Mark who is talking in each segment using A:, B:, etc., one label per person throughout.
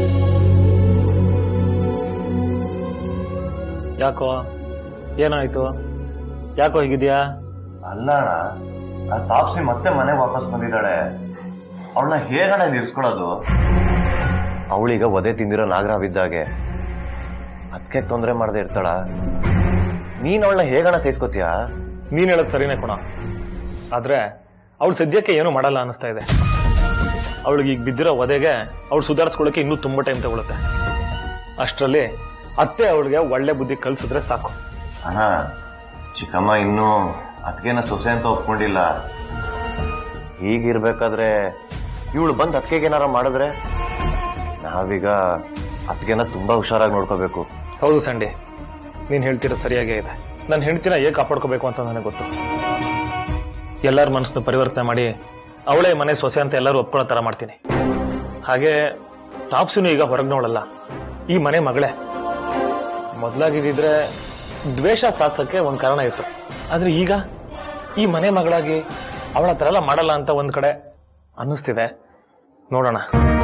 A: ಯಾಕೋ ಏನಾಯ್ತು ಯಾಕೋ ಹೀಗಿದ್ಯಾ
B: ಅಲ್ಲ ಅಣ್ಣ ಆ ತಾಪ್ಸಿ ಮತ್ತೆ ಮನೆಗೆ ವಾಪಸ್ ಬಂದಿದ್ದಾಳೆ ಅವಳನ್ನ ಹೇಗಣ ನಿಲ್ಸ್ಕೊಳ್ಳೋದು ಅವಳೀಗ ಒದೆ ತಿಂದಿರೋ ನಾಗರಾವಿದ್ದಾಗೆ ಅದಕ್ಕೆ ತೊಂದರೆ ಮಾಡದೆ ಇರ್ತಾಳ ನೀನ್ ಅವಳನ್ನ ಹೇಗಣ ಸಹಿಸ್ಕೋತೀಯ
A: ನೀನ್ ಹೇಳೋದು ಸರಿನೇ ಕೊಣ ಆದ್ರೆ ಅವಳು ಸದ್ಯಕ್ಕೆ ಏನು ಮಾಡಲ್ಲ ಅನಿಸ್ತಾ ಇದೆ ಅವಳಿಗೆ ಈಗ ಬಿದ್ದಿರೋ ವಧೆಗೆ ಅವಳು ಸುಧಾರಿಸ್ಕೊಳ್ಳೋಕೆ ಇನ್ನೂ ತುಂಬಾ ಟೈಮ್ ತಗೊಳುತ್ತೆ ಅಷ್ಟರಲ್ಲಿ ಅತ್ತೆ ಅವಳಿಗೆ ಒಳ್ಳೆ ಬುದ್ಧಿ ಕಲ್ಸಿದ್ರೆ ಸಾಕು
B: ಅಣ್ಣ ಚಿಕ್ಕಮ್ಮ ಇನ್ನೂ ಅದಕ್ಕೆನ ಸೊಸೆ ಅಂತ ಒಪ್ಕೊಂಡಿಲ್ಲ ಹೀಗಿರ್ಬೇಕಾದ್ರೆ ಇವಳು ಬಂದು ಅದಕ್ಕೆ ಏನಾರ ಮಾಡಿದ್ರೆ ನಾವೀಗ ಅದಕ್ಕೆನ ತುಂಬಾ ಹುಷಾರಾಗಿ ನೋಡ್ಕೋಬೇಕು
A: ಹೌದು ಸಂಡಿ ನೀನ್ ಹೇಳ್ತಿರೋದು ಸರಿಯಾಗೇ ಇದೆ ನನ್ನ ಹೆಂಡತಿನ ಹೇಗೆ ಕಾಪಾಡ್ಕೋಬೇಕು ಅಂತ ನನಗೆ ಗೊತ್ತು ಎಲ್ಲರ ಮನಸ್ಸನ್ನು ಪರಿವರ್ತನೆ ಮಾಡಿ ಅವಳೇ ಮನೆ ಸೊಸೆ ಅಂತ ಎಲ್ಲರೂ ಒಪ್ಕೊಳ್ಳೋ ತರ ಮಾಡ್ತೀನಿ ಹಾಗೆ ಟಾಪ್ಸಿನೂ ಈಗ ಹೊರಗೆ ನೋಡಲ್ಲ ಈ ಮನೆ ಮಗಳೇ ಮೊದಲಾಗಿದ್ದಿದ್ರೆ ದ್ವೇಷ ಸಾಧಿಸಕ್ಕೆ ಒಂದ್ ಕಾರಣ ಇತ್ತು ಆದ್ರೆ ಈಗ ಈ ಮನೆ ಮಗಳಾಗಿ ಅವಳ ತರ ಎಲ್ಲ ಮಾಡಲ್ಲ ಅಂತ ಒಂದ್ ಕಡೆ ಅನ್ನಿಸ್ತಿದೆ ನೋಡೋಣ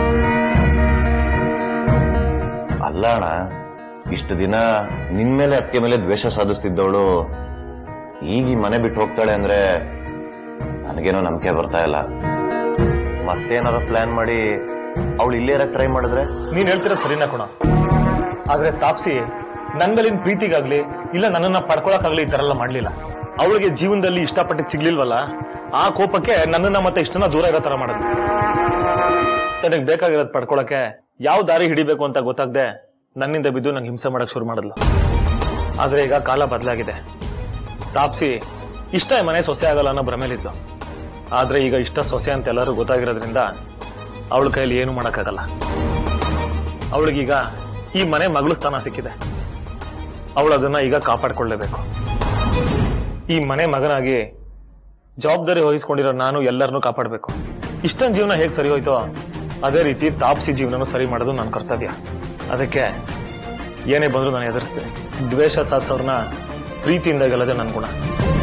B: ಅಲ್ಲ ಅಣ್ಣ ಇಷ್ಟು ದಿನ ನಿನ್ ಮೇಲೆ ಅದಕ್ಕೆ ಮೇಲೆ ದ್ವೇಷ ಸಾಧಿಸ್ತಿದ್ದವಳು ಈಗ ಈ ಮನೆ ಬಿಟ್ಟು ಹೋಗ್ತಾಳೆ ಅಂದ್ರೆ ನನಗೇನೋ ನಂಬಿಕೆ ಬರ್ತಾ ಇಲ್ಲ ಮತ್ತೇನಾರ ಪ್ಲಾನ್ ಮಾಡಿ ಅವಳು ಇಲ್ಲೇ ಇರಕ್ ಟ್ರೈ ಮಾಡಿದ್ರೆ
A: ನೀನ್ ಹೇಳ್ತಿರೋದು ಸರಿನಾ ಕೊಣ ಆದ್ರೆ ತಾಪ್ಸಿ ನನ್ ಮೇಲಿನ ಪ್ರೀತಿಗಾಗ್ಲಿ ಇಲ್ಲ ನನ್ನನ್ನ ಪಡ್ಕೊಳಕ್ಕಾಗ್ಲಿ ಈ ತರ ಎಲ್ಲ ಮಾಡ್ಲಿಲ್ಲ ಅವಳಿಗೆ ಜೀವನದಲ್ಲಿ ಇಷ್ಟಪಟ್ಟಿದ್ ಸಿಗ್ಲಿಲ್ವಲ್ಲ ಆ ಕೋಪಕ್ಕೆ ನನ್ನನ್ನ ಮತ್ತೆ ಇಷ್ಟನ್ನ ದೂರ ಇರೋ ತರ ಮಾಡೋದು ತನಗ್ ಬೇಕಾಗಿರೋದ್ ಪಡ್ಕೊಳಕ್ಕೆ ಯಾವ ದಾರಿ ಹಿಡಿಬೇಕು ಅಂತ ಗೊತ್ತಾಗ್ದೆ ನನ್ನಿಂದ ಬಿದ್ದು ನಂಗೆ ಹಿಂಸೆ ಮಾಡಕ್ ಶುರು ಮಾಡಿದ್ಲು ಆದ್ರೆ ಈಗ ಕಾಲ ಬದಲಾಗಿದೆ ತಾಪ್ಸಿ ಇಷ್ಟ ಈ ಮನೆ ಸೊಸೆ ಆಗಲ್ಲ ಅನ್ನೋ ಭ್ರಮೇಲಿದ್ದು ಆದ್ರೆ ಈಗ ಇಷ್ಟ ಸೊಸೆ ಅಂತ ಎಲ್ಲರೂ ಗೊತ್ತಾಗಿರೋದ್ರಿಂದ ಅವಳ ಕೈಯಲ್ಲಿ ಏನು ಮಾಡಕ್ಕಾಗಲ್ಲ ಅವಳಿಗೀಗ ಈ ಮನೆ ಮಗಳು ಸ್ಥಾನ ಸಿಕ್ಕಿದೆ ಅವಳು ಅದನ್ನ ಈಗ ಕಾಪಾಡ್ಕೊಳ್ಳೇಬೇಕು ಈ ಮನೆ ಮಗನಾಗಿ ಜವಾಬ್ದಾರಿ ವಹಿಸ್ಕೊಂಡಿರೋ ನಾನು ಎಲ್ಲರನ್ನೂ ಕಾಪಾಡಬೇಕು ಇಷ್ಟೊಂದು ಜೀವನ ಹೇಗೆ ಸರಿ ಹೋಯ್ತೋ ಅದೇ ರೀತಿ ತಾಪ್ಸಿ ಜೀವನನೂ ಸರಿ ಮಾಡೋದು ನನ್ನ ಕರ್ತವ್ಯ ಅದಕ್ಕೆ ಏನೇ ಬಂದರೂ ನಾನು ಎದುರಿಸ್ತೇನೆ ದ್ವೇಷ ಸಾಧಿಸೋರ್ನ ಪ್ರೀತಿಯಿಂದ ಗೆಲ್ಲದೆ ನನ್ನ ಗುಣ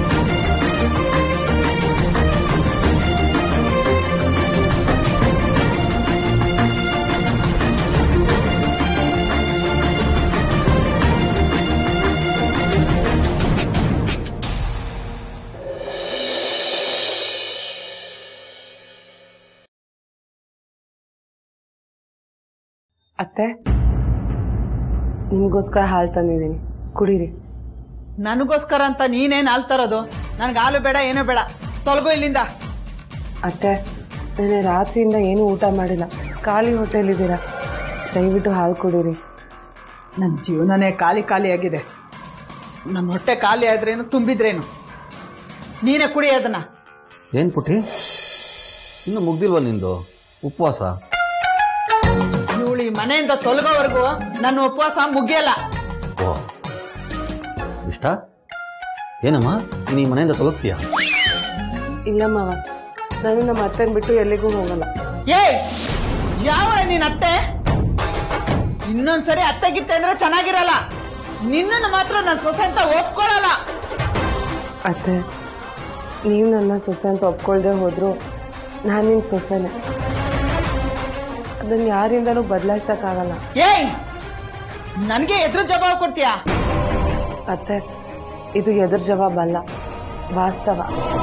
C: ಅತ್ತೆ ನಿಮಗೋಸ್ಕರ ಹಾಲು ತಂದಿದ್ದೀನಿ ಕುಡೀರಿ
D: ನನಗೋಸ್ಕರ ಅಂತ ನೀನೇನ್ ಹಾಲ್ ತರೋದು ನನ್ಗೆ ಹಾಲು ಬೇಡ ಏನೂ ಬೇಡ ತೊಲಗು ಇಲ್ಲಿಂದ
C: ಅತ್ತೆ ನೆನೆ ರಾತ್ರಿಯಿಂದ ಏನೂ ಊಟ ಮಾಡಿಲ್ಲ ಖಾಲಿ ಹೊಟ್ಟೆಲಿದ್ದೀರಾ ದಯವಿಟ್ಟು ಹಾಲು ಕುಡೀರಿ
D: ನನ್ನ ಜೀವನನೇ ಖಾಲಿ ಖಾಲಿ ಆಗಿದೆ ನನ್ನ ಹೊಟ್ಟೆ ಖಾಲಿ ಆದ್ರೇನು ತುಂಬಿದ್ರೇನು ನೀನೇ ಕುಡಿ ಅದನ್ನ
E: ಏನ್ ಪುಟಿ ಇನ್ನು ಮುಗ್ದಿಲ್ವ ನಿಂದು ಉಪವಾಸ
D: ಇವಳು ಈ ಮನೆಯಿಂದ ತೊಲಗೋವರೆಗೂ ನನ್ನ ಉಪವಾಸ ಮುಗಿಯಲ್ಲ
E: ಓ ಇಷ್ಟ ಏನಮ್ಮ ನೀನು ಈ ಮನೆಯಿಂದ ತೊಲಗ್ತೀಯ
C: ಇಲ್ಲ ಮಾವ ನಾನು ನಮ್ಮ ಅತ್ತೆನ ಬಿಟ್ಟು ಎಲ್ಲಿಗೂ ಹೋಗಲ್ಲ
D: ಏಯ್ ಯಾವ ನೀನ್ ಅತ್ತೆ ಇನ್ನೊಂದ್ಸರಿ ಅತ್ತೆಗಿತ್ತೆ ಅಂದ್ರೆ ಚೆನ್ನಾಗಿರಲ್ಲ ನಿನ್ನನ್ನು ಮಾತ್ರ ನನ್ನ ಸೊಸೆ ಅಂತ ಒಪ್ಕೊಳ್ಳಲ್ಲ
C: ಅತ್ತೆ ನೀವು ನನ್ನ ಸೊಸೆ ಅಂತ ಒಪ್ಕೊಳ್ದೆ ಹೋದ್ರು ನಾನು ನಿನ್ನ ಸೊಸೆನೆ ಅದನ್ನು ಯಾರಿಂದನೂ ಬದಲಾಯಿಸಕ್ಕಾಗಲ್ಲ
D: ಏಯ್ ನನಗೆ ಎದುರು ಜವಾಬ್ ಕೊಡ್ತೀಯಾ
C: ಅತ್ತೆ ಇದು ಎದುರು ಜವಾಬಲ್ಲ ವಾಸ್ತವ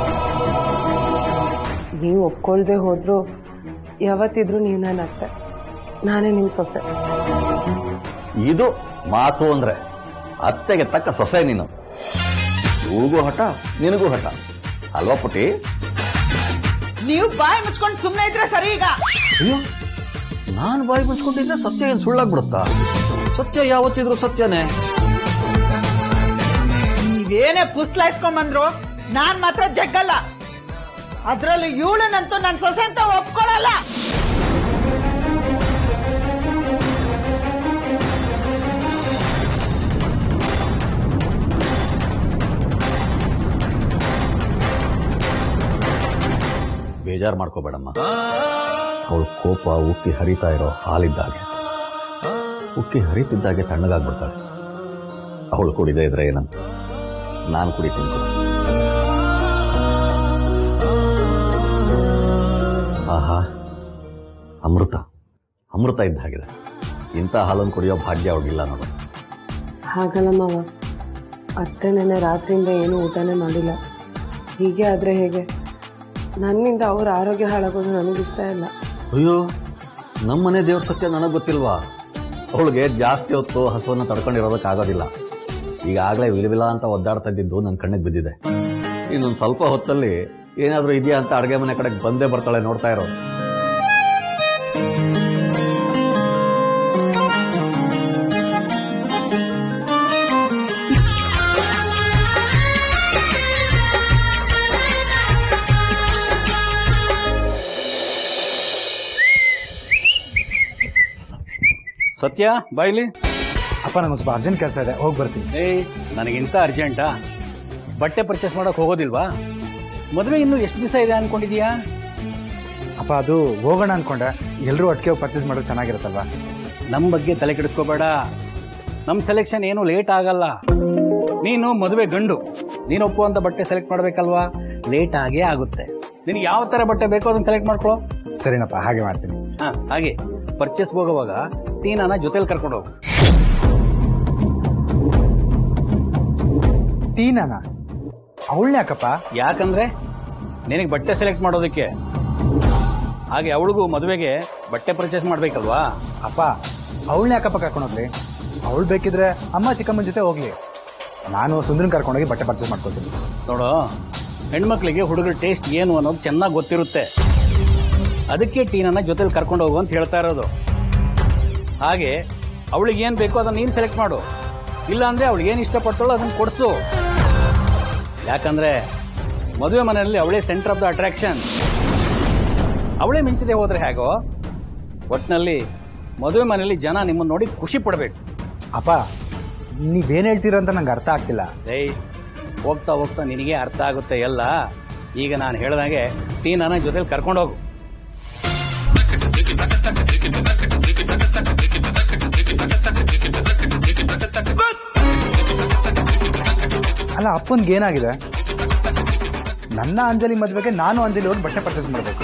C: ನೀವು ಒಪ್ಕೊಳ್ದೆ ಹೋದ್ರು ಯಾವತ್ತಿದ್ರು ನೀವು ನನ್ನ ಅತ್ತೆ ನಾನೇ ನಿಮ್ಮ ಸೊಸೆ
E: ಇದು ಮಾತು ಅಂದ್ರೆ ಅತ್ತೆಗೆ ತಕ್ಕ ಸೊಸೆ ನೀನು ಇವಳಿಗೂ ಹಠ ನಿನಗೂ ಹಠ ಅಲ್ವಾ ಪುಟಿ
D: ನೀವು ಬಾಯಿ ಮುಚ್ಕೊಂಡು ಸುಮ್ಮನೆ ಇದ್ರೆ ಸರಿ ಈಗ
E: ಅಯ್ಯೋ ನಾನು ಬಾಯಿ ಮುಚ್ಕೊಂಡಿದ್ರೆ ಸತ್ಯ ಏನು ಸುಳ್ಳಾಗ್ಬಿಡುತ್ತಾ ಸತ್ಯ ಯಾವತ್ತಿದ್ರು ಸತ್ಯನೇ
D: ನೀವೇನೇ ಪುಸ್ಲಾಯಿಸ್ಕೊಂಡ್ ಬಂದ್ರು ನಾನ್ ಮಾತ್ರ ಜಗ್ಗಲ್ಲ ಅದ್ರಲ್ಲೂ ಇವಳನ್ನಂತೂ ನನ್ನ ಸೊಸೆ ಅಂತ ಒಪ್ಕೊಳ್ಳಲ್ಲ
E: ಬೇಜಾರು ಮಾಡ್ಕೋಬೇಡಮ್ಮ ಅವಳು ಕೋಪ ಉಕ್ಕಿ ಹರಿತಾ ಇರೋ ಹಾಲಿದ್ದಾಗೆ ಉಕ್ಕಿ ಹರಿತಿದ್ದಾಗೆ ತಣ್ಣಗಾಗ್ಬಿಡ್ತಾಳೆ ಅವಳು ಕುಡಿದೇ ಇದ್ರೆ ಏನಂತ ನಾನು ಕುಡಿತೀನಿ ಕೊಡು. ಆಹಾ ಅಮೃತ ಅಮೃತ ಇದ್ದ ಹಾಗಿದೆ ಇಂಥ ಹಾಲನ್ನು ಕುಡಿಯೋ ಭಾಗ್ಯ ಅವ್ಳಿಗಿಲ್ಲ ನೋಡು
C: ಹಾಗಲ್ಲ ಮಾವ ಅತ್ತೆ ನೆನೆ ರಾತ್ರಿಯಿಂದ ಏನೂ ಊಟನೇ ಮಾಡಿಲ್ಲ ಹೀಗೆ ಆದರೆ ಹೇಗೆ ನನ್ನಿಂದ ಅವ್ರ ಆರೋಗ್ಯ ಹಾಳಾಗೋದು ನನಗಿಷ್ಟ ಇಲ್ಲ
E: ಅಯ್ಯೋ ನಮ್ಮನೆ ದೇವ್ರ ಸತ್ಯ ನನಗೆ ಗೊತ್ತಿಲ್ವಾ ಅವಳಿಗೆ ಜಾಸ್ತಿ ಹೊತ್ತು ಹಸುವನ್ನು ತಡ್ಕೊಂಡಿರೋದಕ್ಕಾಗೋದಿಲ್ಲ ಈಗಾಗಲೇ ವಿಲವಿಲ ಅಂತ ಒದ್ದಾಡ್ತಾ ಇದ್ದಿದ್ದು ನನ್ನ ಕಣ್ಣಿಗೆ ಬಿದ್ದಿದೆ ಇನ್ನೊಂದು ಸ್ವಲ್ಪ ಹೊತ್ತಲ್ಲಿ ಏನಾದರೂ ಇದೆಯಾ ಅಂತ ಅಡುಗೆ ಮನೆ ಕಡೆಗೆ ಬಂದೇ ಬರ್ತಾಳೆ ನೋಡ್ತಾ ಇರೋ
F: ಸತ್ಯ ಬಾಯ್ಲಿ
G: ಅಪ್ಪ ನಂಗೆ ಸ್ವಲ್ಪ ಅರ್ಜೆಂಟ್ ಕೆಲಸ ಇದೆ ಹೋಗಿ ಬರ್ತೀನಿ
F: ಏಯ್ ನನಗಿಂತ ಅರ್ಜೆಂಟಾ ಬಟ್ಟೆ ಪರ್ಚೇಸ್ ಮಾಡೋಕೆ ಹೋಗೋದಿಲ್ವಾ ಮದುವೆ ಇನ್ನೂ ಎಷ್ಟು ದಿವಸ ಇದೆ ಅನ್ಕೊಂಡಿದೀಯಾ
G: ಅಪ್ಪ ಅದು ಹೋಗೋಣ ಅನ್ಕೊಂಡೆ ಎಲ್ಲರೂ ಒಟ್ಟಿಗೆ ಪರ್ಚೇಸ್ ಮಾಡೋದು ಚೆನ್ನಾಗಿರುತ್ತಲ್ವಾ
F: ನಮ್ಮ ಬಗ್ಗೆ ತಲೆ ಕೆಡಿಸ್ಕೋಬೇಡ ನಮ್ಮ ಸೆಲೆಕ್ಷನ್ ಏನು ಲೇಟ್ ಆಗಲ್ಲ ನೀನು ಮದುವೆ ಗಂಡು ನೀನು ಒಪ್ಪುವಂತ ಬಟ್ಟೆ ಸೆಲೆಕ್ಟ್ ಮಾಡಬೇಕಲ್ವಾ ಲೇಟ್ ಆಗೇ ಆಗುತ್ತೆ ನಿನಗೆ ಯಾವ ಥರ ಬಟ್ಟೆ ಬೇಕೋ ಅದನ್ನ ಸೆಲೆಕ್ಟ್ ಮಾಡ್ಕೊಳ್ಳೋ
G: ಸರಿನಪ್ಪ ಹಾಗೆ ಮಾಡ್ತೀನಿ
F: ಹಾ ಹಾಗೆ ಪರ್ಚೇಸ್ ಹೋಗುವಾಗ ಟೀನಾನ ಜೊತೆಲಿ ಕರ್ಕೊಂಡು ಹೋಗು
G: ತೀನಾನ ಅವಳನ್ನ ಯಾಕಪ್ಪ
F: ಯಾಕಂದ್ರೆ ನಿನಗೆ ಬಟ್ಟೆ ಸೆಲೆಕ್ಟ್ ಮಾಡೋದಕ್ಕೆ ಹಾಗೆ ಅವಳಿಗೂ ಮದುವೆಗೆ ಬಟ್ಟೆ ಪರ್ಚೇಸ್ ಮಾಡ್ಬೇಕಲ್ವಾ
G: ಅಪ್ಪ ಅವಳನ್ನ ಯಾಕಪ್ಪ ಕರ್ಕೊಂಡೋಗ್ಲಿ ಅವಳು ಬೇಕಿದ್ರೆ ಅಮ್ಮ ಚಿಕ್ಕಮ್ಮನ ಜೊತೆ ಹೋಗ್ಲಿ ನಾನು ಸುಂದ್ರನ್ ಕರ್ಕೊಂಡೋಗಿ ಬಟ್ಟೆ ಪರ್ಚೇಸ್ ಮಾಡ್ಕೊತೀನಿ
F: ನೋಡು ಹೆಣ್ಮಕ್ಳಿಗೆ ಹುಡುಗರ ಟೇಸ್ಟ್ ಏನು ಅನ್ನೋದು ಚೆನ್ನಾಗಿ ಗೊತ್ತಿರುತ್ತೆ ಅದಕ್ಕೆ ಟೀನನ್ನ ಜೊತೆಲಿ ಕರ್ಕೊಂಡು ಹೋಗು ಅಂತ ಹೇಳ್ತಾ ಇರೋದು ಹಾಗೆ ಅವಳಿಗೆ ಏನು ಬೇಕೋ ಅದನ್ನ ನೀನು ಸೆಲೆಕ್ಟ್ ಮಾಡು ಇಲ್ಲ ಅಂದ್ರೆ ಅವಳಿಗೆ ಏನು ಇಷ್ಟಪಡ್ತಾಳೋ ಅದನ್ನ ಕೊಡಿಸು ಯಾಕಂದ್ರೆ ಮದುವೆ ಮನೆಯಲ್ಲಿ ಅವಳೇ ಸೆಂಟರ್ ಆಫ್ ದ ಅಟ್ರಾಕ್ಷನ್ ಅವಳೇ ಮಿಂಚದೆ ಹೋದ್ರೆ ಹೇಗೋ ಒಟ್ಟಿನಲ್ಲಿ ಮದುವೆ ಮನೆಯಲ್ಲಿ ಜನ ನಿಮ್ಮನ್ನ ನೋಡಿ ಖುಷಿ ಪಡಬೇಕು
G: ಅಪ್ಪ ನೀವೇನ್ ಹೇಳ್ತೀರ ಅಂತ ನಂಗೆ ಅರ್ಥ ಆಗ್ತಿಲ್ಲ
F: ಏಯ್ ಹೋಗ್ತಾ ಹೋಗ್ತಾ ನಿನಗೆ ಅರ್ಥ ಆಗುತ್ತೆ ಎಲ್ಲ ಈಗ ನಾನು ಹೇಳ್ದಾಗೆ ಟೀನನ್ನ ಜೊತೆಲಿ ಕರ್ಕೊಂಡು ಹೋಗು
G: ಅಲ್ಲ ಅಪ್ಪನ್ಗೆ ಏನಾಗಿದೆ ನನ್ನ ಅಂಜಲಿ ಮದ್ವೆಗೆ ನಾನು ಅಂಜಲಿ ಹೋಗಿ ಬಟ್ಟೆ ಪರ್ಚೇಸ್ ಮಾಡ್ಬೇಕು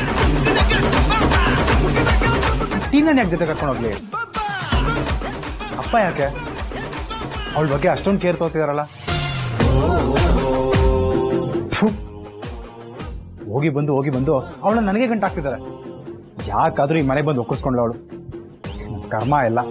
G: ಟೀನನ್ ಯಾಕೆ ಜೊತೆ ಕರ್ಕೊಂಡು ಹೋಗ್ಲಿ ಅಪ್ಪ ಯಾಕೆ ಅವಳ ಬಗ್ಗೆ ಅಷ್ಟೊಂದು ಕೇರ್ ತಗೋತಿದಾರಲ್ಲ ಥು. ಹೋಗಿ ಬಂದು ಹೋಗಿ ಬಂದು ಅವಳನ್ನ ನನಗೆ ಗಂಟಾಗ್ತಿದ್ದಾರೆ ಯಾಕಾದ್ರೂ ಈ ಮನೆ ಬಂದು ಒಕ್ಕಿಸ್ಕೊಂಡ್ಳು ಅವಳು ಕರ್ಮ ಎಲ್ಲ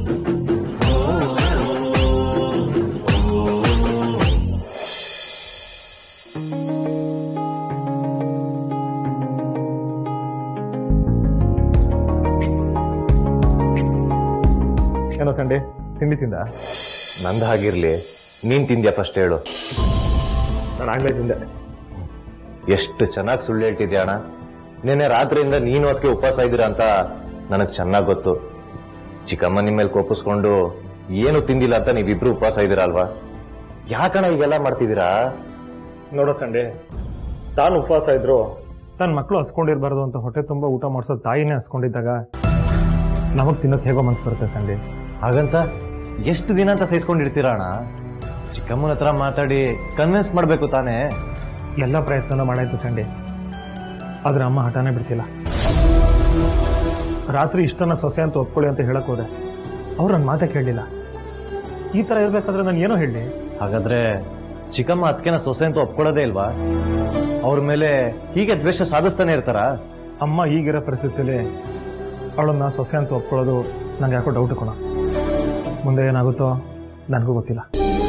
A: ಏನೋ ಸಂಡೆ ತಿಂಡಿ ತಿಂದ
B: ನಂದು ಹಾಗಿರ್ಲಿ ನೀನ್ ತಿಂದ್ಯಾ ಫಸ್ಟ್ ಹೇಳು
A: ನಾನು ಆಗ್ಲೇ ತಿಂದೆ
B: ಎಷ್ಟು ಚೆನ್ನಾಗಿ ಸುಳ್ಳು ಹೇಳ್ತಿದ್ಯಾ ಅಣ್ಣ ನಿನ್ನೆ ರಾತ್ರಿಯಿಂದ ನೀನು ಅದಕ್ಕೆ ಉಪವಾಸ ಇದ್ದೀರಾ ಅಂತ ನನಗೆ ಚೆನ್ನಾಗಿ ಗೊತ್ತು ಚಿಕ್ಕಮ್ಮ ನಿಮ್ಮ ಮೇಲೆ ಕೋಪಿಸ್ಕೊಂಡು ಏನು ತಿಂದಿಲ್ಲ ಅಂತ ನೀವಿಬ್ರು ಉಪವಾಸ ಇದ್ದೀರಾ ಅಲ್ವಾ ಯಾಕಣ್ಣ ಈಗೆಲ್ಲ ಮಾಡ್ತಿದ್ದೀರಾ
A: ನೋಡೋ ಸಂಡೆ ತಾನು ಉಪವಾಸ ಇದ್ರು ತನ್ನ ಮಕ್ಕಳು ಹಸ್ಕೊಂಡಿರ್ಬಾರ್ದು ಅಂತ ಹೊಟ್ಟೆ ತುಂಬ ಊಟ ಮಾಡಿಸೋ ತಾಯಿನೇ ಹಸ್ಕೊಂಡಿದ್ದಾಗ ನಮಗ್ ತಿನ್ನೋಕ್ ಹೇಗೋ ಮನ್ಸು ಬರುತ್ತೆ ಸಂಡೆ
B: ಹಾಗಂತ ಎಷ್ಟು ದಿನ ಅಂತ ಸಹಿಸ್ಕೊಂಡಿರ್ತೀರಾ ಅಣ್ಣ ಚಿಕ್ಕಮ್ಮನ ಹತ್ರ ಮಾತಾಡಿ ಕನ್ವಿನ್ಸ್ ಮಾಡ್ಬೇಕು ತಾನೇ
A: ಎಲ್ಲ ಪ್ರಯತ್ನನೂ ಮಾಡಾಯ್ತು ಸಂಡೆ ಆದ್ರೆ ಅಮ್ಮ ಹಠಾನೇ ಬಿಡ್ತಿಲ್ಲ ರಾತ್ರಿ ಇಷ್ಟನ್ನ ಸೊಸೆ ಅಂತ ಒಪ್ಕೊಳ್ಳಿ ಅಂತ ಹೇಳಕ್ ಹೋದೆ ಅವ್ರು ನನ್ನ ಮಾತೇ ಕೇಳಲಿಲ್ಲ ಈ ತರ ಇರ್ಬೇಕಾದ್ರೆ ನಾನು ಏನೋ ಹೇಳಿ
B: ಹಾಗಾದ್ರೆ ಚಿಕ್ಕಮ್ಮ ಅದಕ್ಕೆನ ಸೊಸೆ ಅಂತ ಒಪ್ಕೊಳ್ಳೋದೇ ಇಲ್ವಾ ಅವ್ರ ಮೇಲೆ ಹೀಗೆ ದ್ವೇಷ ಸಾಧಿಸ್ತಾನೆ ಇರ್ತಾರಾ
A: ಅಮ್ಮ ಈಗಿರೋ ಪರಿಸ್ಥಿತಿಯಲ್ಲಿ ಅವಳನ್ನ ಸೊಸೆ ಅಂತ ಒಪ್ಕೊಳ್ಳೋದು ನಂಗೆ ಯಾಕೋ ಡೌಟ್ ಕೊಡ ಮುಂದೆ ಏನಾಗುತ್ತೋ ನನಗೂ ಗೊತ್ತಿಲ್ಲ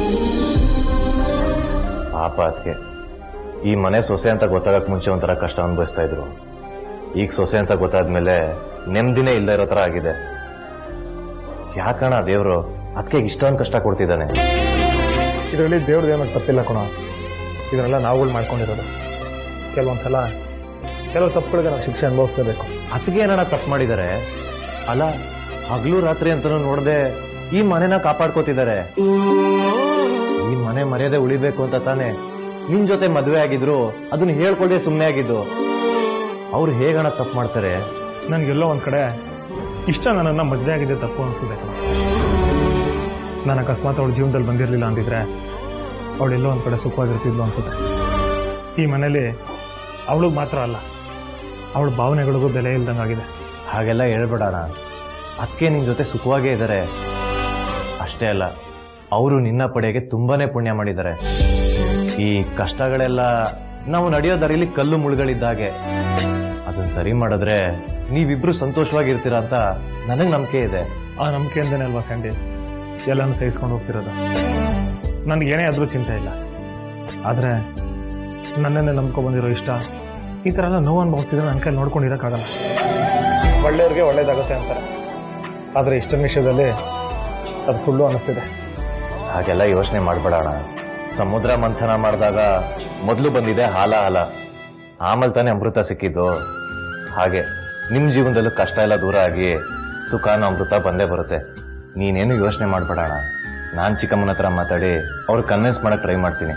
B: ಪಾಪ ಅದಕ್ಕೆ ಈ ಮನೆ ಸೊಸೆ ಅಂತ ಗೊತ್ತಾಗಕ್ ಮುಂಚೆ ಒಂಥರ ಕಷ್ಟ ಅನುಭವಿಸ್ತಾ ಇದ್ರು ಈಗ ಸೊಸೆ ಅಂತ ಗೊತ್ತಾದ್ಮೇಲೆ ನೆಮ್ಮದಿನೇ ಇಲ್ಲದೆ ಇರೋ ತರ ಆಗಿದೆ ಯಾಕಣ ದೇವ್ರು ಅದಕ್ಕೆ ಇಷ್ಟೊಂದು ಕಷ್ಟ ಕೊಡ್ತಿದ್ದಾನೆ
A: ಇದರಲ್ಲಿ ದೇವ್ರದ್ದೇನೋ ತಪ್ಪಿಲ್ಲ ಕಣ ಇದನ್ನೆಲ್ಲ ನಾವುಗಳು ಮಾಡ್ಕೊಂಡಿರೋದು ಕೆಲವೊಂದ್ಸಲ ಕೆಲವು ತಪ್ಪುಗಳಿಗೆ ನಾವು ಶಿಕ್ಷೆ ಅನುಭವಿಸ್ಲೇಬೇಕು
B: ಅದಕ್ಕೆ ಏನಣ್ಣ ತಪ್ಪು ಮಾಡಿದ್ದಾರೆ ಅಲ್ಲ ಹಗಲು ರಾತ್ರಿ ಅಂತನೂ ನೋಡದೆ ಈ ಮನೆನ ಕಾಪಾಡ್ಕೋತಿದ್ದಾರೆ ಈ ಮನೆ ಮರ್ಯಾದೆ ಉಳಿಬೇಕು ಅಂತ ತಾನೆ ನಿನ್ ಜೊತೆ ಮದುವೆ ಆಗಿದ್ರು ಅದನ್ನ ಹೇಳ್ಕೊಳ್ಳದೆ ಸುಮ್ಮನೆ ಆಗಿದ್ದು ಅವ್ರು ಹೇಗಣ ತಪ್ಪು ಮಾಡ್ತಾರೆ
A: ನನಗೆಲ್ಲೋ ಒಂದ್ ಕಡೆ ಇಷ್ಟ ನನ್ನನ್ನ ಮದುವೆ ಆಗಿದೆ ತಪ್ಪು ಅನಿಸ್ತಿದೆ ಕಣ ನಾನು ಅಕಸ್ಮಾತ್ ಅವಳ ಜೀವನದಲ್ಲಿ ಬಂದಿರಲಿಲ್ಲ ಅಂದಿದ್ರೆ ಅವಳೆಲ್ಲೋ ಒಂದ್ ಕಡೆ ಸುಖವಾಗಿರ್ತಿದ್ಲು ಅನ್ಸುತ್ತೆ ಈ ಮನೇಲಿ ಅವಳಿಗೆ ಮಾತ್ರ ಅಲ್ಲ ಅವಳ ಭಾವನೆಗಳಿಗೂ ಬೆಲೆ ಇಲ್ದಂಗಾಗಿದೆ
B: ಹಾಗೆಲ್ಲ ಹೇಳ್ಬೇಡಣ
A: ಅದಕ್ಕೆ ನಿನ್ ಜೊತೆ ಸುಖವಾಗೇ ಇದ್ದಾರೆ ಅಷ್ಟೇ ಅಲ್ಲ ಅವರು ನಿನ್ನ ಪಡೆಗೆ ತುಂಬಾನೇ ಪುಣ್ಯ ಮಾಡಿದ್ದಾರೆ ಈ ಕಷ್ಟಗಳೆಲ್ಲ ನಾವು ನಡೆಯೋ ದಾರಿಲಿ ಕಲ್ಲು ಮುಳುಗಳಿದ್ದಾಗೆ ಅದನ್ನ ಸರಿ ಮಾಡಿದ್ರೆ ನೀವಿಬ್ರು ಸಂತೋಷವಾಗಿರ್ತೀರಾ ಅಂತ ನನಗ್ ನಂಬಿಕೆ ಇದೆ ಆ ನಂಬಿಕೆಯಿಂದನೇ ಅಲ್ವಾ ಸ್ಯಾಂಡಿ ಎಲ್ಲಾನು ಸಹಿಸ್ಕೊಂಡು ಹೋಗ್ತಿರೋದು ನನಗೇನೇ ಆದ್ರೂ ಚಿಂತೆ ಇಲ್ಲ ಆದ್ರೆ ನನ್ನನ್ನೇ ನಂಬ್ಕೊ ಬಂದಿರೋ ಇಷ್ಟ ಈ ತರ ಎಲ್ಲ ನೋವು ಅನುಭವಿಸ್ತಿದ್ರೆ ನನ್ನ ಕೈ ನೋಡ್ಕೊಂಡಿರಕ್ಕಾಗಲ್ಲ ಒಳ್ಳೆಯವ್ರಿಗೆ ಒಳ್ಳೇದಾಗುತ್ತೆ ಅಂತಾರೆ ಆದ್ರೆ ಇಷ್ಟನ ವಿಷಯದಲ್ಲಿ ಅದು ಸುಳ್ಳು ಅನ್ನಿಸ್ತಿದೆ ಹಾಗೆಲ್ಲ ಯೋಚನೆ ಮಾಡ್ಬೇಡಣ ಸಮುದ್ರ ಮಂಥನ ಮಾಡಿದಾಗ ಮೊದಲು ಬಂದಿದೆ ಹಾಲ ಹಾಲ ಆಮೇಲೆ ತಾನೇ ಅಮೃತ ಸಿಕ್ಕಿದ್ದು ಹಾಗೆ ನಿಮ್ ಜೀವನದಲ್ಲೂ ಕಷ್ಟ ಎಲ್ಲ ದೂರ ಆಗಿ ಸುಖಾನು ಅಮೃತ ಬಂದೇ ಬರುತ್ತೆ ನೀನೇನು ಯೋಚನೆ ಮಾಡ್ಬೇಡಣ ನಾನ್ ಚಿಕ್ಕಮ್ಮನ ಹತ್ರ ಮಾತಾಡಿ ಅವ್ರು ಕನ್ವಿನ್ಸ್ ಮಾಡಕ್ ಟ್ರೈ ಮಾಡ್ತೀನಿ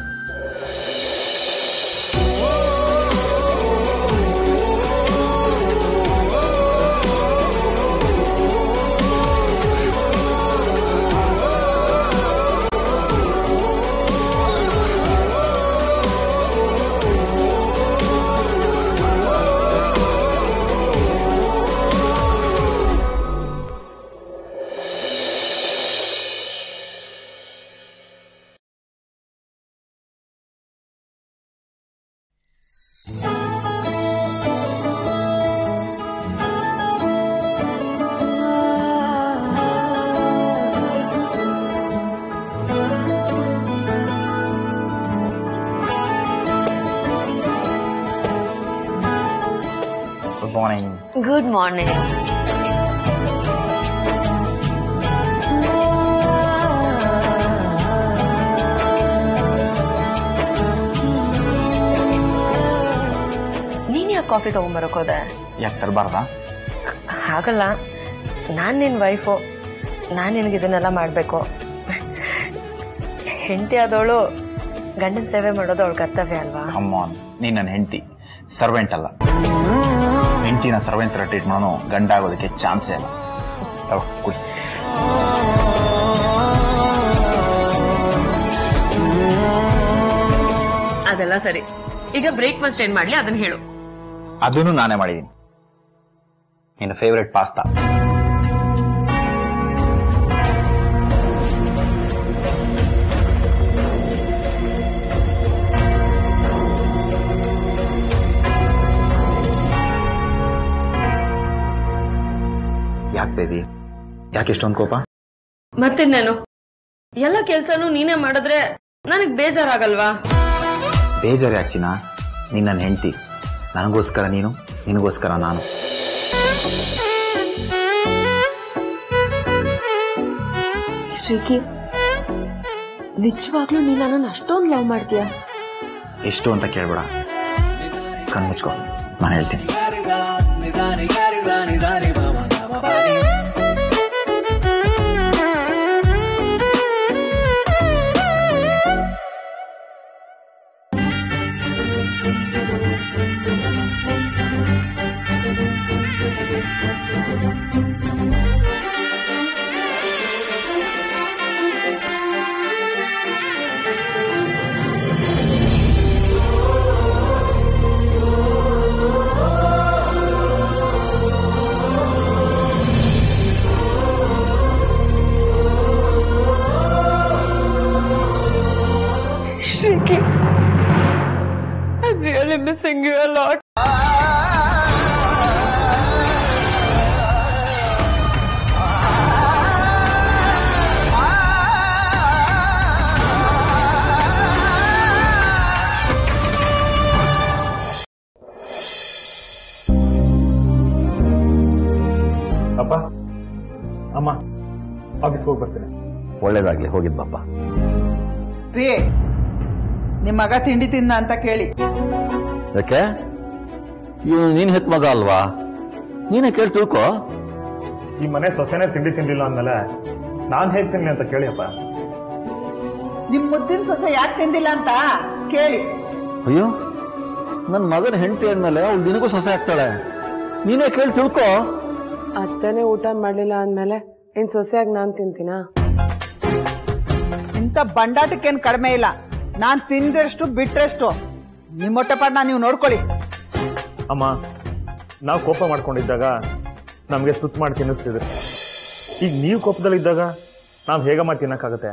H: ಗುಡ್ ಮಾರ್ನಿಂಗ್
I: ಗುಡ್ ಮಾರ್ನಿಂಗ್ ನೀನ್ ಯಾಕೆ ಕಾಫಿ ತಗೊಂಬರಕ್ ಹೋದೆ
H: ಯಾಕೆ ತರಬಾರ್ದಾ
I: ಹಾಗಲ್ಲ ನಾನ್ ನಿನ್ ವೈಫು ನಾನ್ ನಿನಗೆ ಇದನ್ನೆಲ್ಲ ಮಾಡ್ಬೇಕು ಹೆಂಡತಿ ಆದವಳು ಗಂಡನ ಸೇವೆ ಮಾಡೋದು ಅವಳ ಕರ್ತವ್ಯ ಅಲ್ವಾ
H: ಅಮ್ಮನ್ ನೀನ್ ನನ್ನ ಹೆಂಡತಿ ಸರ್ವೆಂಟ್ ಅಲ್ಲ ಹೆಂಡತಿನ ಸರ್ವೆಂಟ್ ತರ ಟ್ರೀಟ್ ಮಾಡೋನು ಗಂಡ ಆಗೋದಕ್ಕೆ ಚಾನ್ಸೇ ಇಲ್ಲ ತಗೋ, ಕುಡಿ
I: ಅದೆಲ್ಲ ಸರಿ ಈಗ ಬ್ರೇಕ್ಫಾಸ್ಟ್ ಏನ್ ಮಾಡ್ಲಿ ಅದನ್ನ ಹೇಳು
H: ಅದನ್ನು ನಾನೇ ಮಾಡಿದ್ದೀನಿ ನಿನ್ನ ಫೇವ್ರೆಟ್ ಪಾಸ್ತಾ ಯಾಕೆ ಬೇಬಿ ಯಾಕೆ ಇಷ್ಟೊಂದು ಕೋಪ
I: ಮತ್ತಿನ್ನೇನು ಎಲ್ಲ ಕೆಲ್ಸನೂ ನೀನೇ ಮಾಡಿದ್ರೆ ನನಗ್ ಬೇಜಾರಾಗಲ್ವಾ
H: ಬೇಜಾರು ಯಾಕೆ ಚಿನ್ನ ನೀನ್ ನನ್ನ ಹೆಂಡತಿ ನನಗೋಸ್ಕರ ನೀನು ನಿನಗೋಸ್ಕರ ನಾನು
I: ಶ್ರೀಕಿ ನಿಜವಾಗ್ಲೂ ನೀನ್ ನನ್ನನ್ನು ಅಷ್ಟೊಂದು ಲವ್ ಮಾಡ್ತೀಯ
H: ಎಷ್ಟು ಅಂತ ಕೇಳ್ಬೇಡ ಕಣ್ಣು ಮುಚ್ಕೋ ನಾನು ಹೇಳ್ತೀನಿ
I: Shriki, I'm really missing you a lot.
A: ಅಪ್ಪ ಅಮ್ಮ ಆಫೀಸ್ಗೆ ಹೋಗಿ ಬರ್ತೀನಿ
E: ಒಳ್ಳೇದಾಗ್ಲಿ ಹೋಗಿದ್ ಬಾಪ
D: ಪ್ರಿಯೆ ನಿಮ್ ಮಗ ತಿಂಡಿ ತಿಂದ ಅಂತ ಕೇಳಿ
E: ಯಾಕೆ ಇವನು ನೀನ್ ಹೆತ್ ಮಗ ಅಲ್ವಾ ನೀನೇ ಕೇಳಿ ತಿಳ್ಕೊ
A: ಈ ಮನೆ ಸೊಸೆನೇ ತಿಂಡಿ ತಿಂದಿಲ್ಲ ಅಂದ್ಮೇಲೆ ನಾನ್ ಹೇಗ್ ತಿನ್ಲಿ ಅಂತ ಕೇಳಿ ಅಪ್ಪ
D: ನಿಮ್ ಮುದ್ದಿನ ಸೊಸೆ ಯಾಕೆ ತಿಂದಿಲ್ಲ ಅಂತ ಕೇಳಿ
E: ಅಯ್ಯೋ ನನ್ನ ಮಗನ ಹೆಂಡತಿ ಅಂದ್ಮೇಲೆ ಅವ್ಳು ನಿನಗೂ ಸೊಸೆ ಆಗ್ತಾಳೆ ನೀನೇ ಕೇಳಿ ತಿಳ್ಕೊ
C: ಅತ್ತೆನೇ ಊಟ ಮಾಡ್ಲಿಲ್ಲ ಅಂದ್ಮೇಲೆ ಇನ್ ಸೊಸೆಯಾಗಿ ನಾನ್ ತಿಂತೀನಾ
D: ಇಂಥ ಬಂಡಾಟಕ್ಕೇನ್ ಕಡಿಮೆ ಇಲ್ಲ ನಾನ್ ತಿಂದಿರಷ್ಟು ಬಿಟ್ರೆಷ್ಟು ನಿಮ್ಮ ಹೊಟ್ಟೆಪಾಡ್ನ ನೀವು ನೋಡ್ಕೊಳ್ಳಿ
A: ಅಮ್ಮ ನಾವು ಕೋಪ ಮಾಡ್ಕೊಂಡಿದ್ದಾಗ ನಮಗೆ ಸುತ್ತ ಮಾಡಿ ತಿನ್ನಿಸ್ತಿದ್ರು ಈಗ ನೀವು ಕೋಪದಲ್ಲಿದ್ದಾಗ ನಾವು ಹೇಗಮ್ಮ ತಿನ್ನಕ್ಕಾಗತ್ತೆ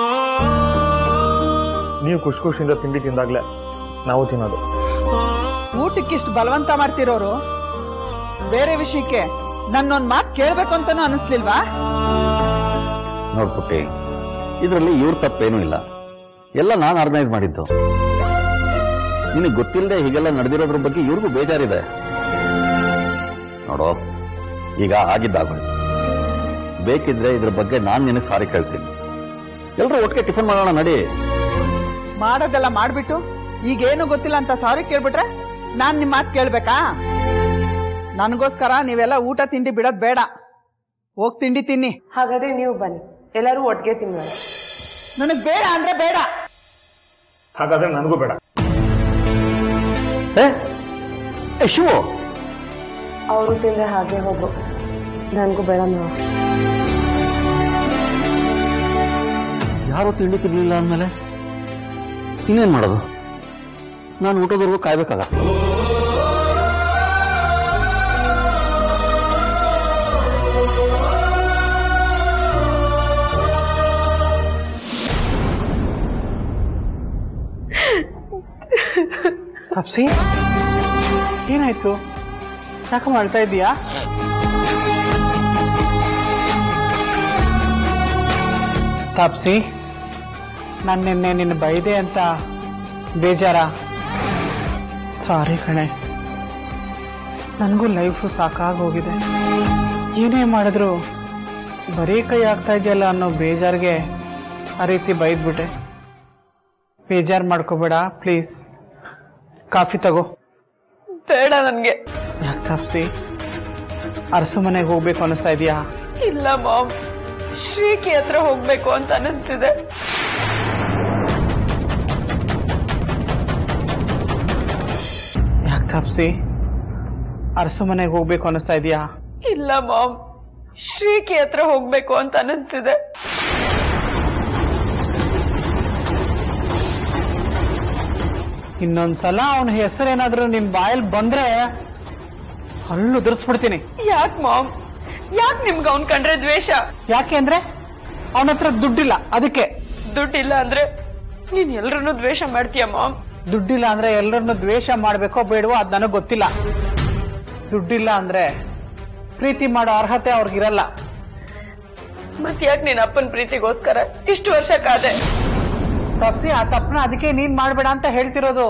A: ನೀವು ಖುಷಿ ಖುಷಿಯಿಂದ ತಿಂಡಿ ತಿಂದಾಗ್ಲೇ ನಾವು ತಿನ್ನೋದು
D: ಊಟಕ್ಕಿಷ್ಟು ಬಲವಂತ ಮಾಡ್ತಿರೋರು ಬೇರೆ ವಿಷಯಕ್ಕೆ ನನ್ನೊಂದ್ ಮಾತು ಕೇಳ್ಬೇಕು ಅಂತಾನು ಅನಿಸ್ಲಿಲ್ವಾ
E: ನೋಡ್ಪುಟ್ಟಿ ಇದರಲ್ಲಿ ಇವ್ರ ತಪ್ಪೇನೂ ಇಲ್ಲ ಎಲ್ಲ ನಾನು ಆರ್ಗನೈಸ್ ಮಾಡಿದ್ದು ನಿನಗೆ ಗೊತ್ತಿಲ್ಲದೆ ಹೀಗೆಲ್ಲ ನಡೆದಿರೋದ್ರ ಬಗ್ಗೆ ಇವ್ರಿಗೂ ಬೇಜಾರಿದೆ ನೋಡೋ ಈಗ ಆಗಿದ್ದಾಗೋಯ್ತು ಬೇಕಿದ್ರೆ ಇದ್ರ ಬಗ್ಗೆ ನಾನು ನಿನಗೆ ಸಾರಿ ಕೇಳ್ತೀನಿ ಎಲ್ಲರೂ ಒಟ್ಟಿಗೆ ಟಿಫನ್ ಮಾಡೋಣ ನಡಿ
D: ಮಾಡೋದೆಲ್ಲ ಮಾಡ್ಬಿಟ್ಟು ಈಗೇನು ಗೊತ್ತಿಲ್ಲ ಅಂತ ಸಾರಿ ಕೇಳ್ಬಿಟ್ರೆ ನಾನ್ ನಿಮ್ ಮಾತು ಕೇಳ್ಬೇಕಾ ನನಗೋಸ್ಕರ ನೀವೆಲ್ಲ ಊಟ ತಿಂಡಿ ಬಿಡೋದ್ ಬೇಡ ಹೋಗ್ ತಿಂಡಿ ತಿನ್ನಿ
C: ಹಾಗಾದ್ರೆ ನೀವು ಬನ್ನಿ ಎಲ್ಲರೂ ಒಟ್ಟಿಗೆ ತಿನ್ನೋಣ
D: ನನಗ್ ಬೇಡ ಅಂದ್ರೆ ಬೇಡ
A: ಹಾಗಾದ್ರೆ ನನಗೂ ಬೇಡ
E: ಏ ಏ, ಶಿವು
C: ಅವರು ತಿಂದ್ರೆ ಹಾಗೆ ಹೋಗು ನನಗೂ ಬೇಡ ಮಾವ
E: ಯಾರು ತಿಂಡಿ ತಿರ್ಲಿಲ್ಲ ಅಂದಮೇಲೆ ಇನ್ನೇನ್ ಮಾಡೋದು ನಾನು ಊಟದವರೆಗೂ ಕಾಯ್ಬೇಕಾಗ
J: ತಪ್ಸಿ ಏನಾಯ್ತು ಯಾಕೆ ಮಾಡ್ತಾ ಇದೀಯಾ ತಾಪ್ಸಿ ನಾನು ನಿನ್ನೆ ನಿನ್ನ ಬೈದೆ ಅಂತ ಬೇಜಾರ ಸಾರಿ ಕಣೆ ನನಗೂ ಲೈಫು ಸಾಕಾಗೋಗಿದೆ ಏನೇ ಮಾಡಿದ್ರು ಬರೀ ಕೈ ಆಗ್ತಾ ಇದೆಯಲ್ಲ ಅನ್ನೋ ಬೇಜಾರಿಗೆ ಆ ರೀತಿ ಬೈದ್ಬಿಟ್ಟೆ ಬೇಜಾರು ಮಾಡ್ಕೋಬೇಡ ಪ್ಲೀಸ್ ಕಾಫಿ ತಗೋ
I: ಬೇಡ ನನ್ಗೆ
J: ಯಾಕೆ ತಪ್ಸಿ ಅರಸು ಮನೆಗೆ ಹೋಗ್ಬೇಕು ಅನಿಸ್ತಾ ಇದೆಯಾ
I: ಇಲ್ಲ ಮಾಮ್ ಶ್ರೀಕಿ ಹತ್ರ ಹೋಗ್ಬೇಕು ಅಂತ ಅನಿಸ್ತಿದೆ
J: ಯಾಕೆ ತಪ್ಸಿ ಅರಸು ಮನೆಗೆ ಹೋಗ್ಬೇಕು ಅನಿಸ್ತಾ ಇದೆಯಾ
I: ಇಲ್ಲ ಮಾಮ್ ಶ್ರೀಕಿ ಹತ್ರ ಹೋಗ್ಬೇಕು ಅಂತ ಅನಿಸ್ತಿದೆ
J: ಇನ್ನೊಂದ್ಸಲ ಅವನ ಹೆಸರೇನಾದ್ರೂ ನಿನ್ ಬಾಯಲ್ಲಿ ಬಂದ್ರೆ ಹಲ್ಲು ಉದುರಿಸ್ಬಿಡ್ತೀನಿ
I: ಯಾಕ್ ಮಾಮ್ ಯಾಕ್ ನಿಮ್ಗೆ ಅವ್ನ್ ಕಂಡ್ರೆ ದ್ವೇಷ
J: ಯಾಕೆ ಅಂದ್ರೆ ಅವನ ಹತ್ರ ದುಡ್ಡಿಲ್ಲ ಅದಕ್ಕೆ
I: ದುಡ್ಡಿಲ್ಲ ಅಂದ್ರೆ ನೀನ್ ಎಲ್ರನ್ನೂ ದ್ವೇಷ ಮಾಡ್ತೀಯ ಮಾಮ್
J: ದುಡ್ಡಿಲ್ಲ ಅಂದ್ರೆ ಎಲ್ಲರನ್ನು ದ್ವೇಷ ಮಾಡ್ಬೇಕೋ ಬೇಡವೋ ಅದ್ ನನಗ್ ಗೊತ್ತಿಲ್ಲ ದುಡ್ಡಿಲ್ಲ ಅಂದ್ರೆ ಪ್ರೀತಿ ಮಾಡೋ ಅರ್ಹತೆ ಅವ್ರಿಗಿರಲ್ಲ
I: ಮತ್ ಯಾಕೆ ನಿನ್ ಅಪ್ಪನ್ ಪ್ರೀತಿಗೋಸ್ಕರ ಇಷ್ಟು ವರ್ಷ ಕಾದೆ
J: ತಪ್ಸಿ ಆ ತಪ್ಪನ ಅದಕ್ಕೆ ನೀನ್ ಮಾಡ್ಬೇಡ ಅಂತ ಹೇಳ್ತಿರೋದು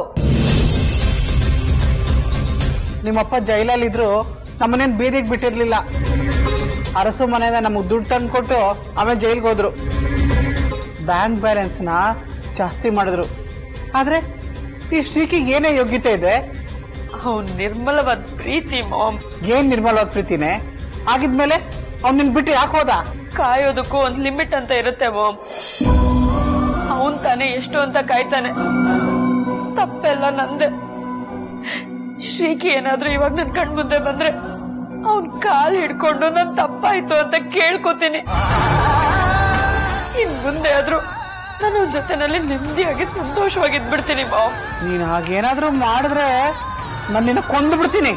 J: ನಿಮ್ಮಪ್ಪ ಜೈಲಲ್ಲಿದ್ರು ನಮ್ಮನೇನ್ ಬೀದಿಗೆ ಬಿಟ್ಟಿರ್ಲಿಲ್ಲ ಅರಸು ಮನೆಯಿಂದ ನಮಗ್ ದುಡ್ಡು ತಂದು ಕೊಟ್ಟು ಆಮೇಲೆ ಜೈಲ್ಗೆ ಹೋದ್ರು ಬ್ಯಾಂಕ್ ಬ್ಯಾಲೆನ್ಸ್ ನ ಜಾಸ್ತಿ ಮಾಡಿದ್ರು ಆದ್ರೆ ಈ ಶ್ರೀಕಿಗೆ ಏನೇ ಯೋಗ್ಯತೆ ಇದೆ
I: ಅವ್ನ್ ನಿರ್ಮಲವಾದ ಪ್ರೀತಿ ಮಾಮ್
J: ಏನ್ ನಿರ್ಮಲವಾದ ಪ್ರೀತಿನೇ ಆಗಿದ್ಮೇಲೆ ಅವ್ನ್ ನಿನ್ ಬಿಟ್ಟು ಯಾಕೆ ಹೋದ
I: ಕಾಯೋದಕ್ಕೂ ಒಂದ್ ಲಿಮಿಟ್ ಅಂತ ಇರುತ್ತೆ ಮಾಮ್ ಅವನ್ ತಾನೇ ಎಷ್ಟು ಅಂತ ಕಾಯ್ತಾನೆ ತಪ್ಪೆಲ್ಲ ನಂದೆ ಶ್ರೀಕಿ ಏನಾದ್ರೂ ಇವಾಗ ನನ್ ಕಣ್ ಮುಂದೆ ಬಂದ್ರೆ ಅವನ್ ಕಾಲ್ ಹಿಡ್ಕೊಂಡು ನನ್ ತಪ್ಪಾಯ್ತು ಅಂತ ಕೇಳ್ಕೊತೀನಿ ಇನ್ ಮುಂದೆ ಆದ್ರೂ ನಾನು ಅವ್ನ ಜೊತೆನಲ್ಲಿ ನೆಮ್ಮದಿಯಾಗಿ ಸಂತೋಷವಾಗಿದ್ಬಿಡ್ತೀನಿ ಮಾಮ್
J: ನೀನ್ ಹಾಗೇನಾದ್ರೂ ಮಾಡಿದ್ರೆ ನಾನು ನಿನ್ನ ಕೊಂದು ಬಿಡ್ತೀನಿ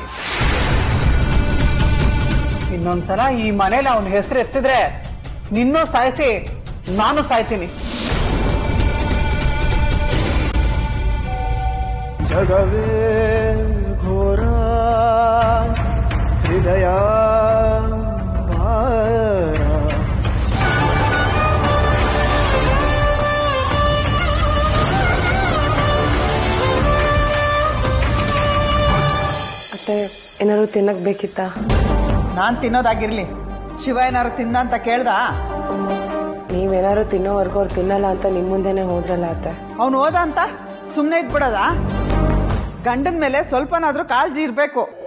J: ಇನ್ನೊಂದ್ಸಲ ಈ ಮನೇಲಿ ಅವನ ಹೆಸರು ಎತ್ತಿದ್ರೆ ನಿನ್ನೂ ಸಾಯಿಸಿ ನಾನು ಸಾಯ್ತೀನಿ
K: ಜಗವೇ ಘೋರ ಹೃದಯ ಭಾರ
C: ಅತ್ತೆ ಏನಾದ್ರು ತಿನ್ನಕ್ ಬೇಕಿತ್ತಾ
D: ನಾನ್ ತಿನ್ನೋದಾಗಿರ್ಲಿ ಶಿವ ಏನಾರು ತಿಂದ ಅಂತ ಕೇಳ್ದ
C: ನೀವೇನಾದ್ರು ತಿನ್ನೋವರೆಗೂ ಅವ್ರು ತಿನ್ನಲ್ಲ ಅಂತ ನಿಮ್ ಮುಂದೆನೆ ಹೋದ್ರಲ್ಲ ಅತ್ತೆ
D: ಅವ್ನು ಹೋದ ಅಂತ ಸುಮ್ನೆ ಇದ್ಬಿಡದ ಗಂಡನ್ ಮೇಲೆ ಸ್ವಲ್ಪನಾದ್ರೂ ಕಾಳಜಿ ಇರ್ಬೇಕು